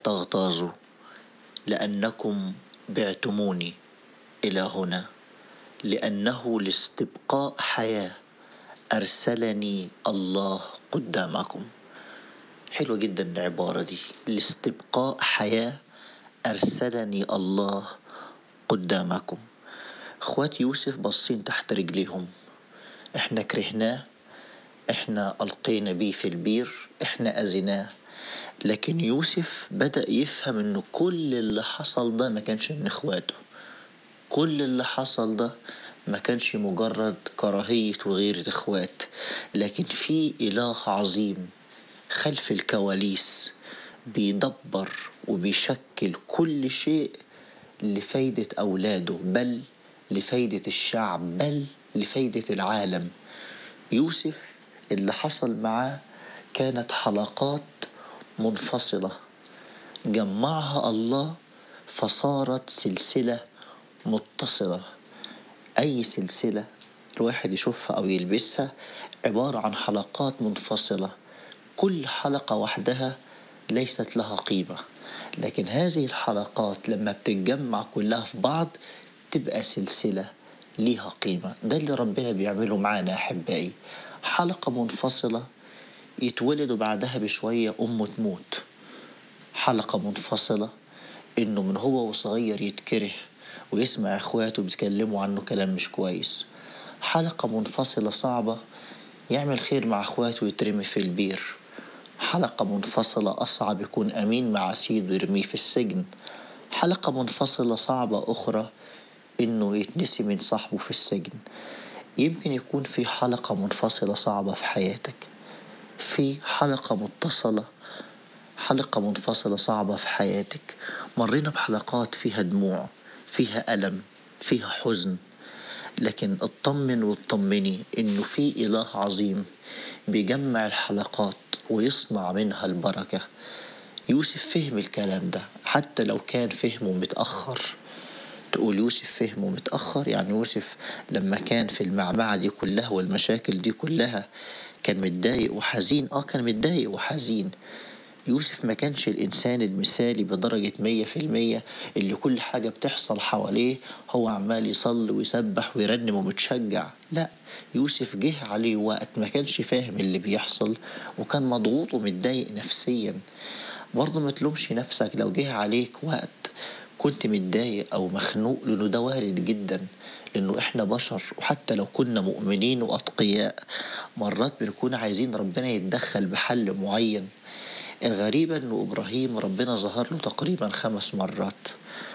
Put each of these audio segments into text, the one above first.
تغتاظوا لأنكم بعتموني إلى هنا لأنه لاستبقاء حياة أرسلني الله قدامكم حلوة جدا العبارة دي لاستبقاء حياة أرسلني الله قدامكم اخوات يوسف باصين تحت رجليهم احنا كرهناه احنا القينا بيه في البير احنا اذيناه لكن يوسف بدأ يفهم ان كل اللي حصل ده ما كانش من اخواته كل اللي حصل ده ما كانش مجرد كراهية وغيرة اخوات لكن في اله عظيم خلف الكواليس بيدبر وبيشكل كل شيء لفايدة أولاده بل لفايدة الشعب بل لفايدة العالم يوسف اللي حصل معاه كانت حلقات منفصلة جمعها الله فصارت سلسلة متصلة أي سلسلة الواحد يشوفها أو يلبسها عبارة عن حلقات منفصلة كل حلقة وحدها ليست لها قيمة لكن هذه الحلقات لما بتتجمع كلها في بعض تبقى سلسلة ليها قيمة ده اللي ربنا بيعمله معانا أحبائي حلقة منفصلة يتولد بعدها بشوية أمه تموت حلقة منفصلة إنه من هو وصغير يتكره ويسمع إخواته بيتكلموا عنه كلام مش كويس حلقة منفصلة صعبة يعمل خير مع إخواته ويترمي في البير حلقة منفصلة أصعب يكون أمين مع سيده ويرميه في السجن حلقة منفصلة صعبة أخرى إنه يتنسي من صاحبه في السجن يمكن يكون في حلقة منفصلة صعبة في حياتك في حلقة متصلة حلقة منفصلة صعبة في حياتك مرينا بحلقات فيها دموع فيها ألم فيها حزن لكن اطمن واطمني انه في اله عظيم بيجمع الحلقات ويصنع منها البركة يوسف فهم الكلام ده حتى لو كان فهمه متأخر تقول يوسف فهمه متأخر يعني يوسف لما كان في المعمعة دي كلها والمشاكل دي كلها كان متضايق وحزين اه كان متضايق وحزين يوسف ما كانش الإنسان المثالي بدرجة مية في المية اللي كل حاجة بتحصل حواليه هو عمال يصلي ويسبح ويرنم ومتشجع لا يوسف جه عليه وقت ما كانش فاهم اللي بيحصل وكان مضغوط ومتضايق نفسيا برضه ما تلومش نفسك لو جه عليك وقت كنت متضايق أو مخنوق لأنه ده وارد جدا لأنه إحنا بشر وحتى لو كنا مؤمنين وأتقياء مرات بنكون عايزين ربنا يتدخل بحل معين الغريبة أنه إبراهيم ربنا ظهر له تقريبا خمس مرات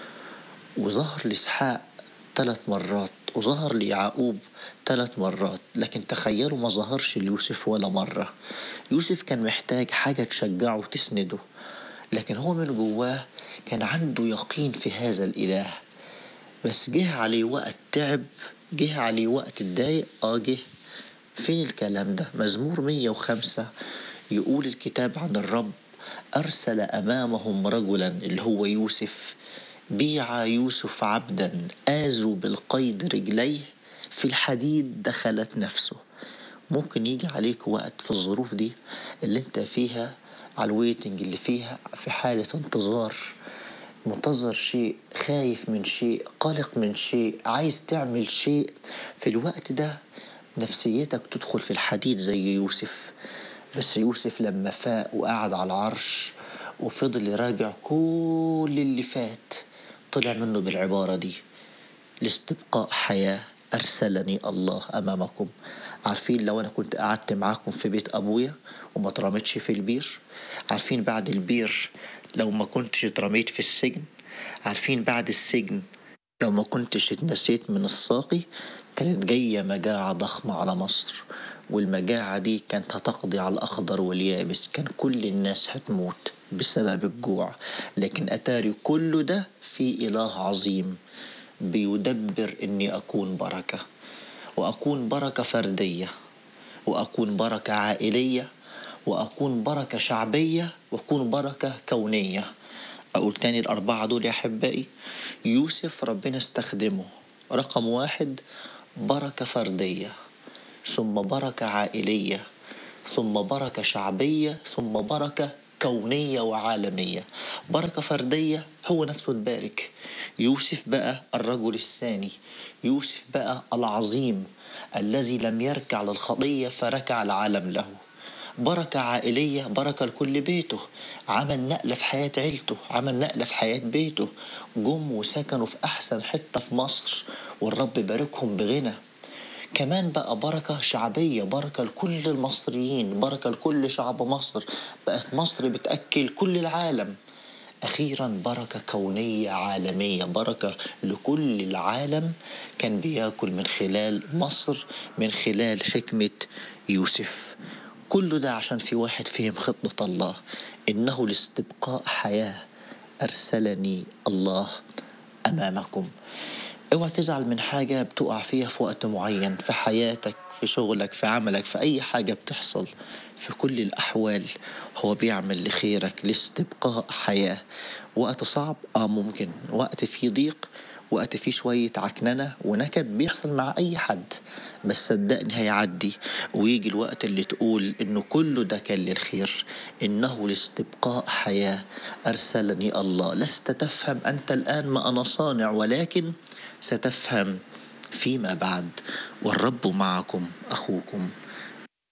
وظهر لإسحاق ثلاث مرات وظهر ليعقوب ثلاث مرات لكن تخيلوا ما ظهرش ليوسف ولا مرة يوسف كان محتاج حاجة تشجعه وتسنده لكن هو من جواه كان عنده يقين في هذا الإله بس جه عليه وقت تعب جه عليه وقت اتضايق اه جه فين الكلام ده مزمور 105 يقول الكتاب عن الرب أرسل أمامهم رجلا اللي هو يوسف بيع يوسف عبدا آزوا بالقيد رجليه في الحديد دخلت نفسه ممكن يجي عليك وقت في الظروف دي اللي انت فيها على الويتنج اللي فيها في حالة انتظار منتظر شيء خايف من شيء قلق من شيء عايز تعمل شيء في الوقت ده نفسيتك تدخل في الحديد زي يوسف بس يوسف لما فاق وقعد على العرش وفضل يراجع كل اللي فات طلع منه بالعبارة دي لاستبقاء حياة أرسلني الله أمامكم عارفين لو أنا كنت قعدت معاكم في بيت أبويا وما اترميتش في البير عارفين بعد البير لو ما كنتش اترميت في السجن عارفين بعد السجن لو ما كنتش اتنسيت من الساقي كانت جاية مجاعة ضخمة على مصر والمجاعة دي كانت هتقضي على الأخضر واليابس كان كل الناس هتموت بسبب الجوع لكن أتاري كل ده في إله عظيم بيدبر إني أكون بركة وأكون بركة فردية وأكون بركة عائلية وأكون بركة شعبية وأكون بركة كونية أقول تاني الأربعة دول يا أحبائي يوسف ربنا استخدمه رقم واحد بركة فردية ثم بركة عائلية ثم بركة شعبية ثم بركة كونية وعالمية بركة فردية هو نفسه تبارك يوسف بقى الرجل الثاني يوسف بقى العظيم الذي لم يركع للخطية فركع العالم له بركة عائلية بركة لكل بيته عمل نقلة في حياة عيلته عمل نقلة في حياة بيته جم وسكنوا في أحسن حتة في مصر والرب باركهم بغنى كمان بقى بركة شعبية بركة لكل المصريين بركة لكل شعب مصر بقت مصر بتأكل كل العالم أخيرا بركة كونية عالمية بركة لكل العالم كان بياكل من خلال مصر من خلال حكمة يوسف كل ده عشان في واحد فهم خطة الله إنه لاستبقاء حياة أرسلني الله أمامكم اوعى تزعل من حاجة بتقع فيها في وقت معين في حياتك في شغلك في عملك في أي حاجة بتحصل في كل الأحوال هو بيعمل لخيرك لاستبقاء حياة وقت صعب آه ممكن وقت فيه ضيق وقت فيه شوية عكننة ونكد بيحصل مع أي حد بس صدقني هيعدي ويجي الوقت اللي تقول إنه كله ده كان للخير إنه لاستبقاء حياة أرسلني الله لست تفهم أنت الآن ما أنا صانع ولكن ستفهم فيما بعد والرب معكم أخوكم